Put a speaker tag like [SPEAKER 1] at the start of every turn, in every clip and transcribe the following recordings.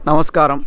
[SPEAKER 1] நமஸ்காரம்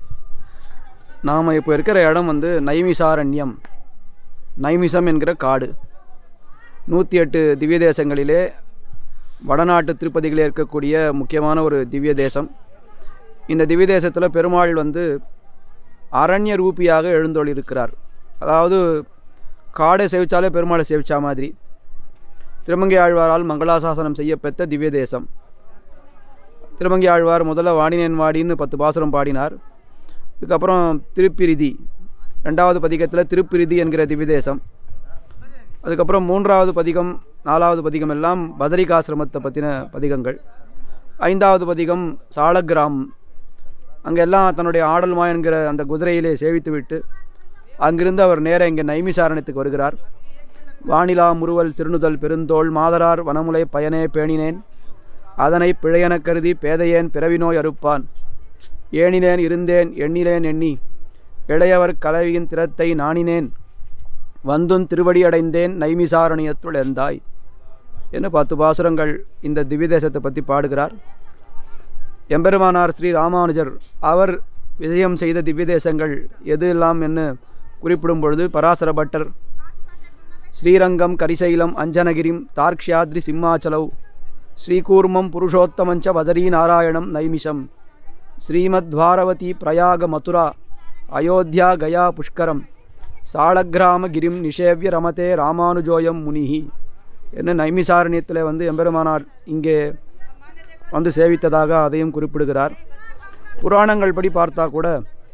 [SPEAKER 1] நாம் இப்போ இருக்கிற இடம் வந்து நைமிசாரண்யம் நைமிசம் என்கிற காடு நூற்றி எட்டு திவ்ய தேசங்களிலே வடநாட்டு திருப்பதிகளே இருக்கக்கூடிய முக்கியமான ஒரு திவ்ய தேசம் இந்த திவ்ய தேசத்தில் பெருமாள் வந்து அரண்ய ரூபியாக எழுந்தொழிருக்கிறார் அதாவது காடை சேவிச்சாலே பெருமாளை சேவிச்சா மாதிரி திருமங்கை ஆழ்வாரால் மங்களாசாசனம் செய்யப்பெற்ற திவ்ய தேசம் திருமங்கை ஆழ்வார் முதல்ல வாடினேன் வாடின்னு பத்து பாசுரம் பாடினார் இதுக்கப்புறம் திருப்பிரிதி ரெண்டாவது பதிகத்தில் திருப்பிரிதி என்கிற திவ்யதேசம் அதுக்கப்புறம் மூன்றாவது பதிகம் நாலாவது பதிகம் எல்லாம் பதரிகாசிரமத்தை பற்றின பதிகங்கள் ஐந்தாவது பதிகம் சாலக்கிராம் அங்கெல்லாம் தன்னுடைய ஆடல்மா என்கிற அந்த குதிரையிலே சேவித்துவிட்டு அங்கிருந்து அவர் நேர இங்கே நைமிசாரணத்துக்கு வருகிறார் வானிலா முறுவல் சிறுநுதல் பெருந்தோள் மாதரார் வனமுலை பயனே பேணினேன் அதனை பிழையெனக் கருதி பேதையேன் பிறவிநோய் அறுப்பான் ஏணினேன் இருந்தேன் எண்ணிலேன் எண்ணி இளையவர் கலவியின் திறத்தை நாணினேன் வந்துன் திருவடி அடைந்தேன் நைமிசாரணியத்துள் எந்தாய் என்று பத்து பாசுரங்கள் இந்த திவ்யதேசத்தை பற்றி பாடுகிறார் எம்பெருமானார் ஸ்ரீ ராமானுஜர் அவர் விஜயம் செய்த திவ்யதேசங்கள் எது எல்லாம் என்று குறிப்பிடும் பொழுது பராசர பட்டர் ஸ்ரீரங்கம் கரிசைலம் அஞ்சனகிரிம் தார்க்ஷாத்ரி சிம்மாச்சலவ் ஸ்ரீகூர்மம் புருஷோத்தமஞ்ச பதரி நாராயணம் நைமிஷம் ஸ்ரீமத்வாரவதி பிரயாக மதுரா அயோத்தியா கயா புஷ்கரம் சாளக்கிராம கிரிம் நிஷேவிய ரமதே ராமானுஜோயம் முனிஹி என்ன நைமிசாரண்யத்தில் வந்து எம்பெருமானார் இங்கே வந்து சேவித்ததாக அதையும் குறிப்பிடுகிறார் புராணங்கள் படி பார்த்தா கூட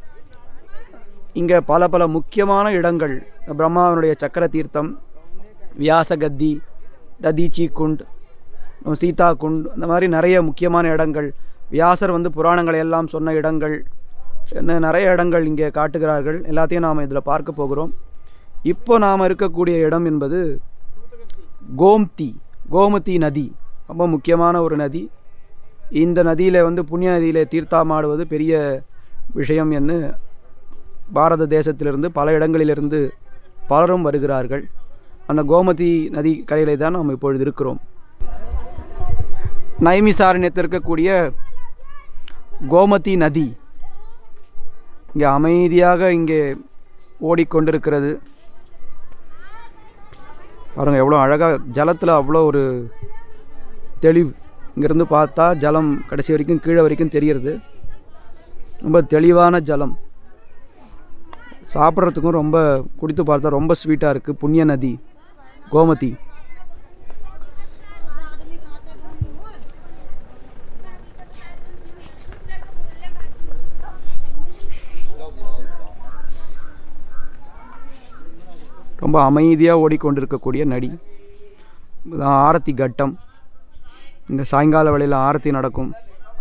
[SPEAKER 1] இங்கே பல பல முக்கியமான இடங்கள் பிரம்மாவனுடைய சக்கர தீர்த்தம் வியாசகத்தி ததீச்சி குண்ட் சீதா குண்ட் இந்த மாதிரி நிறைய முக்கியமான இடங்கள் வியாசர் வந்து புராணங்களை எல்லாம் சொன்ன இடங்கள் என்ன நிறைய இடங்கள் இங்கே காட்டுகிறார்கள் எல்லாத்தையும் நாம் இதில் பார்க்க போகிறோம் இப்போ நாம் இருக்கக்கூடிய இடம் என்பது கோம்தி கோமதி நதி ரொம்ப முக்கியமான ஒரு நதி இந்த நதியில் வந்து புண்ணிய நதியில் தீர்த்தாமாடுவது பெரிய விஷயம் என்று பாரத தேசத்திலிருந்து பல இடங்களிலிருந்து பலரும் வருகிறார்கள் அந்த கோமதி நதி கரையிலே தான் நாம் இப்பொழுது இருக்கிறோம் நைமிசாரண்யத்தில் இருக்கக்கூடிய கோமதி நதி இங்கே அமைதியாக இங்கே ஓடிக்கொண்டிருக்கிறது பாருங்கள் எவ்வளோ அழகாக ஜலத்தில் அவ்வளோ ஒரு தெளிவு இங்கேருந்து பார்த்தா ஜலம் கடைசி வரைக்கும் கீழே வரைக்கும் தெரியறது ரொம்ப தெளிவான ஜலம் சாப்பிட்றதுக்கும் ரொம்ப குடித்து பார்த்தா ரொம்ப ஸ்வீட்டாக இருக்குது புண்ணிய நதி கோமதி ரொம்ப அமைதியாக ஓடிக்கொண்டிருக்கக்கூடிய நடி இதுதான் ஆரத்தி கட்டம் இங்கே சாயங்கால வேளையில் ஆரத்தி நடக்கும்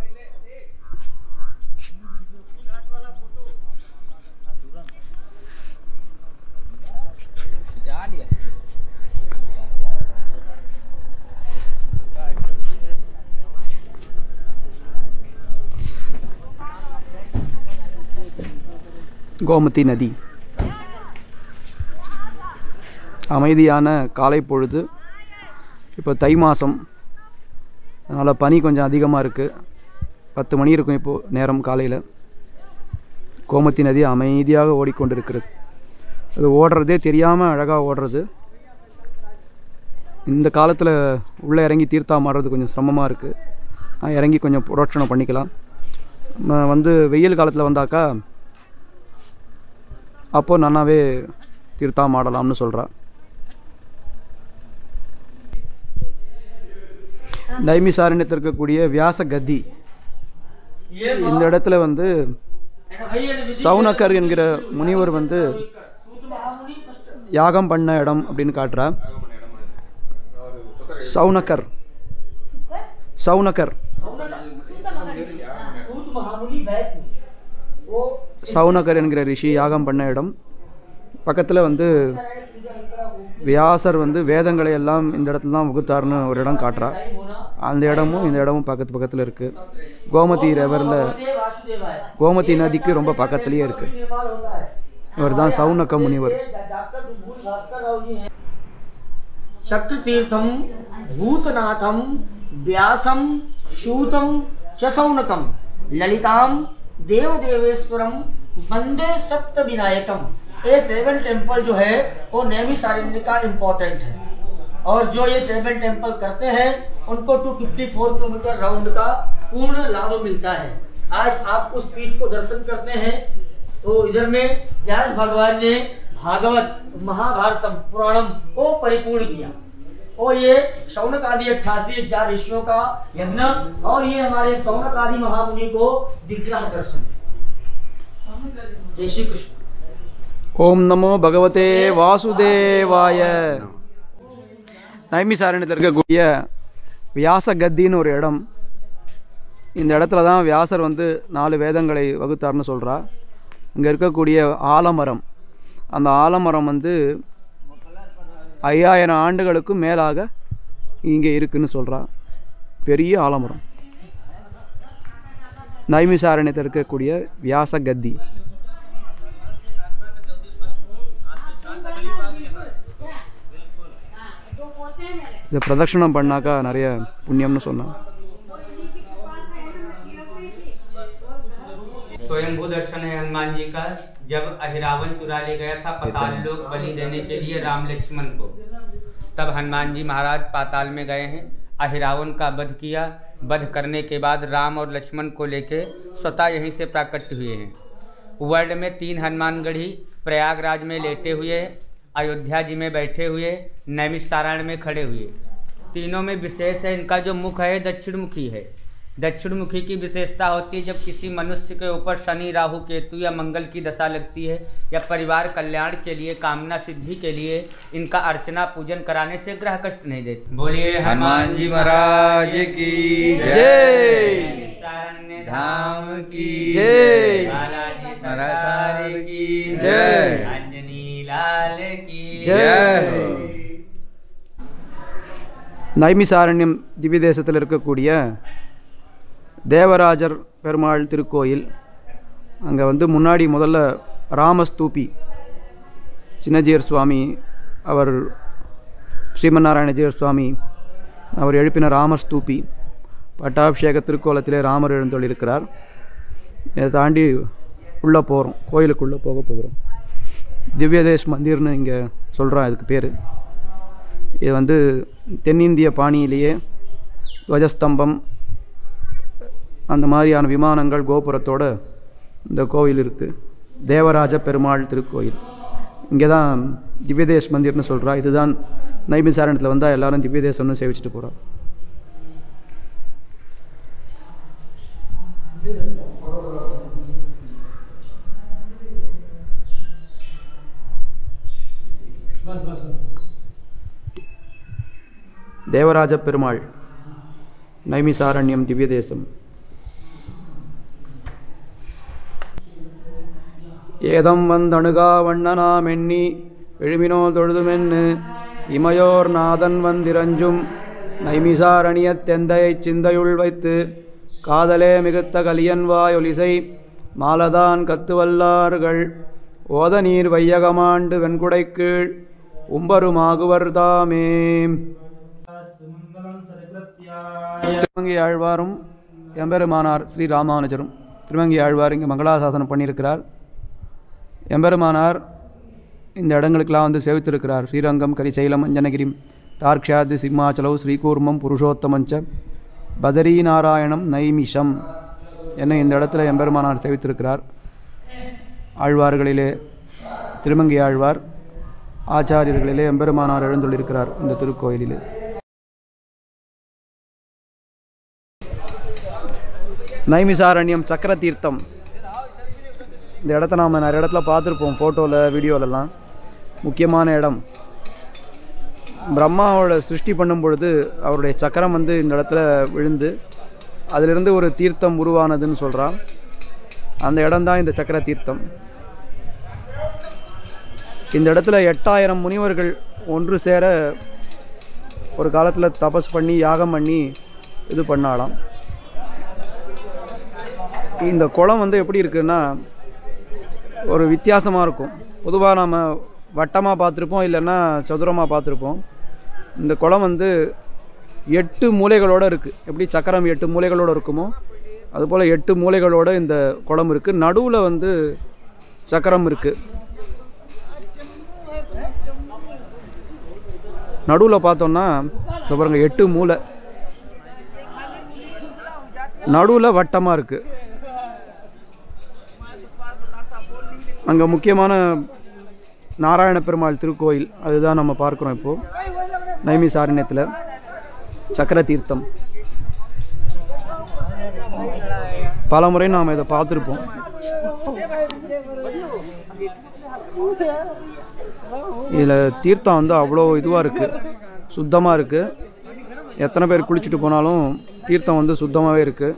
[SPEAKER 1] கோமதி நதி அமைதியான காலை பொழுது இப்போ தை மாதம் அதனால் பனி கொஞ்சம் அதிகமாக இருக்குது பத்து மணி இருக்கும் இப்போது நேரம் காலையில் கோமதி நதி அமைதியாக ஓடிக்கொண்டிருக்கிறது அது ஓடுறதே தெரியாமல் அழகாக ஓடுறது இந்த காலத்தில் உள்ளே இறங்கி தீர்த்தம் ஆடுறது கொஞ்சம் சிரமமாக இருக்குது இறங்கி கொஞ்சம் புரோட்சணை பண்ணிக்கலாம் நம்ம வந்து வெயில் காலத்தில் வந்தாக்கா அப்போது நன்னாவே தீர்த்தம் ஆடலாம்னு சொல்கிறா நைமிசாரண்யத்தில் இருக்கக்கூடிய வியாச கத்தி இந்த இடத்துல வந்து சவுனக்கர் என்கிற முனிவர் வந்து யாகம் பண்ண இடம் அப்படின்னு காட்டுறா சவுனக்கர் சவுனக்கர் சவுனக்கர் என்கிற ரிஷி யாகம் பண்ண இடம் பக்கத்தில் வந்து வியாசர் வந்து வேதங்களை எல்லாம் இந்த இடத்துல தான் வகுத்தார்னு ஒரு இடம் காட்டுறா அந்த இடமும் இந்த இடமும் பக்கத்து பக்கத்தில் இருக்குது கோமதி ரெவரில் கோமதி நதிக்கு ரொம்ப பக்கத்துலேயே இருக்குது இவர் தான் சவுனக்க முனிவர்
[SPEAKER 2] చక్రతీర్థం భూతనాథం వ్యాసం శూతం చ సౌనకం లలితాం देव देवेश्वरम वंदे सप्त विनायकम ये सेवन टेम्पल जो है वो नैमिषारण्य का इम्पोर्टेंट है और जो ये सेवन टेम्पल करते हैं उनको 254 किलोमीटर राउंड का पूर्ण लाभ मिलता है आज आप उस पीठ को दर्शन करते हैं तो इधर में व्यास भगवान ने भागवत महाभारतम पुराणम को परिपूर्ण किया और ये शौनक आदि अट्ठासी हजार ऋषियों का यज्ञ और ये हमारे शौनक आदि महामुनि को विग्रह दर्शन जय श्री कृष्ण
[SPEAKER 1] ஓம் நமோ பகவதே வாசுதேவாய நைமிசாரண்யத்தில் இருக்கக்கூடிய வியாச கத்தின்னு ஒரு இடம் இந்த இடத்துல தான் வியாசர் வந்து நாலு வேதங்களை வகுத்தார்னு சொல்கிறா இங்கே இருக்கக்கூடிய ஆலமரம் அந்த ஆலமரம் வந்து ஐயாயிரம் ஆண்டுகளுக்கும் மேலாக இங்கே இருக்குன்னு சொல்கிறா பெரிய ஆலமரம் நைமிசாரண்யத்தில் இருக்கக்கூடிய வியாச கத்தி இதை பிரதட்சணம் பண்ணாக்கா நிறைய புண்ணியம்னு சொன்னான்
[SPEAKER 3] स्वयंभू दर्शन है हनुमान जी का जब अहिरावण चुरा ले गया था पाताल लोक बलि देने के लिए राम लक्ष्मण को तब हनुमान जी महाराज पाताल में गए हैं अहिरावण का वध किया वध करने के बाद राम और लक्ष्मण को लेके स्वतः यहीं से प्राकट हुए हैं वर्ल्ड में तीन हनुमानगढ़ी प्रयागराज में लेटे हुए अयोध्या जी में बैठे हुए नैमिषारण्य में खड़े हुए तीनों में विशेष है इनका जो मुख है दक्षिण मुखी है दक्षिण मुखी की विशेषता होती है जब किसी मनुष्य के ऊपर शनि राहु केतु या मंगल की दशा लगती है या परिवार कल्याण के लिए कामना सिद्धि के लिए इनका अर्चना पूजन कराने से ग्रह कष्ट नहीं देते बोलिए हनुमान जी महाराज की
[SPEAKER 1] जय
[SPEAKER 3] शरण्य
[SPEAKER 4] धाम की
[SPEAKER 1] जय
[SPEAKER 3] बालाजी सरकार की
[SPEAKER 1] जय।
[SPEAKER 3] अंजनी लाल की
[SPEAKER 1] ஜெய் நைமிசாரண்யம் திவ்ய தேசத்தில் இருக்கக்கூடிய தேவராஜர் பெருமாள் திருக்கோயில் அங்கே வந்து முன்னாடி முதல்ல ராமஸ்தூபி சின்னஜீயர் சுவாமி அவர் ஸ்ரீமன்னாராயணஜீயர் சுவாமி அவர் எழுப்பின ராமஸ்தூபி பட்டாபிஷேக திருக்கோலத்திலே ராமர் எழுந்தொழிருக்கிறார் இதை தாண்டி உள்ளே போகிறோம் கோயிலுக்குள்ளே போக போகிறோம் திவ்யதேஷ் மந்திர்னு இங்கே சொல்கிறோம் இதுக்கு பேர் இது வந்து தென்னிந்திய பாணியிலேயே துவஜஸ்தம்பம் அந்த மாதிரியான விமானங்கள் கோபுரத்தோட இந்த கோவில் இருக்குது தேவராஜ பெருமாள் திருக்கோயில் இங்கே தான் திவ்யதேஷ் மந்திர்னு சொல்கிறா இதுதான் நைமிசாரணத்தில் வந்தால் எல்லாரும் திவ்யதேசம்னு சேவிச்சுட்டு போகிறோம் தேவராஜ பெருமாள் நைமிசாரண்யம் திவ்யதேசம் ஏதம் வந்தணுகா வண்ணனாமெண்ணி எழுமினோ தொழுதுமென்னு இமையோர் நாதன் வந்திரஞ்சும் நைமிசாரணியத் தெந்தையைச் சிந்தையுள் வைத்து காதலே மிகுத்த கலியன் வாயொலிசை மாலதான் கத்துவல்லார்கள் ஓத நீர் வையகமாண்டு வெண்குடைக்கீழ் உம்பருமாகுவர் தாமே திருமங்கை ஆழ்வாரும் எம்பெருமானார் ஸ்ரீ ராமானுஜரும் திருமங்கை ஆழ்வார் இங்கே மங்களாசாசனம் பண்ணியிருக்கிறார் எம்பெருமானார் இந்த இடங்களுக்கெல்லாம் வந்து சேவித்திருக்கிறார் ஸ்ரீரங்கம் கரிசைலம் அஞ்சனகிரிம் தார்க்ஷாதி சிம்மாச்சலவ் ஸ்ரீகூர்மம் புருஷோத்தமஞ்ச பதரி நாராயணம் நைமிஷம் என்ன இந்த இடத்துல எம்பெருமானார் சேவித்திருக்கிறார் ஆழ்வார்களிலே திருமங்கை ஆழ்வார் ஆச்சாரியர்களிலே எம்பெருமானார் எழுந்துள்ளிருக்கிறார் இந்த திருக்கோயிலிலே நைமிசாரண்யம் சக்கர தீர்த்தம் இந்த இடத்த நாம் நிறைய இடத்துல பார்த்துருப்போம் ஃபோட்டோவில் வீடியோலலாம் முக்கியமான இடம் பிரம்மாவோட சிருஷ்டி பண்ணும் பொழுது அவருடைய சக்கரம் வந்து இந்த இடத்துல விழுந்து அதிலிருந்து ஒரு தீர்த்தம் உருவானதுன்னு சொல்கிறான் அந்த இடம்தான் இந்த சக்கர தீர்த்தம் இந்த இடத்துல எட்டாயிரம் முனிவர்கள் ஒன்று சேர ஒரு காலத்தில் தபஸ் பண்ணி யாகம் பண்ணி இது பண்ணாலாம் இந்த குளம் வந்து எப்படி இருக்குன்னா ஒரு வித்தியாசமாக இருக்கும் பொதுவாக நாம் வட்டமாக பார்த்துருப்போம் இல்லைன்னா சதுரமாக பார்த்துருப்போம் இந்த குளம் வந்து எட்டு மூலைகளோடு இருக்குது எப்படி சக்கரம் எட்டு மூலைகளோடு இருக்குமோ அதுபோல் எட்டு மூலைகளோட இந்த குளம் இருக்குது நடுவில் வந்து சக்கரம் இருக்குது நடுவில் பார்த்தோம்னா இப்போ பாருங்க எட்டு மூலை நடுவில் வட்டமாக இருக்குது அங்கே முக்கியமான நாராயண பெருமாள் திருக்கோயில் அதுதான் நம்ம பார்க்குறோம் இப்போது நைமி சாரண்யத்தில் சக்கர தீர்த்தம் பல முறை நாம் இதை பார்த்துருப்போம் இதில் தீர்த்தம் வந்து அவ்வளோ இதுவாக இருக்குது சுத்தமாக இருக்குது எத்தனை பேர் குளிச்சுட்டு போனாலும் தீர்த்தம் வந்து சுத்தமாகவே இருக்குது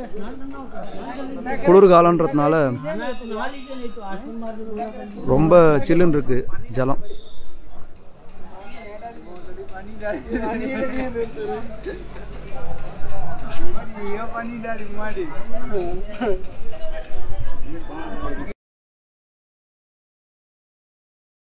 [SPEAKER 1] குளிர் காலன்றதுனால ரொம்ப சில்லுன்னு இருக்கு ஜலம்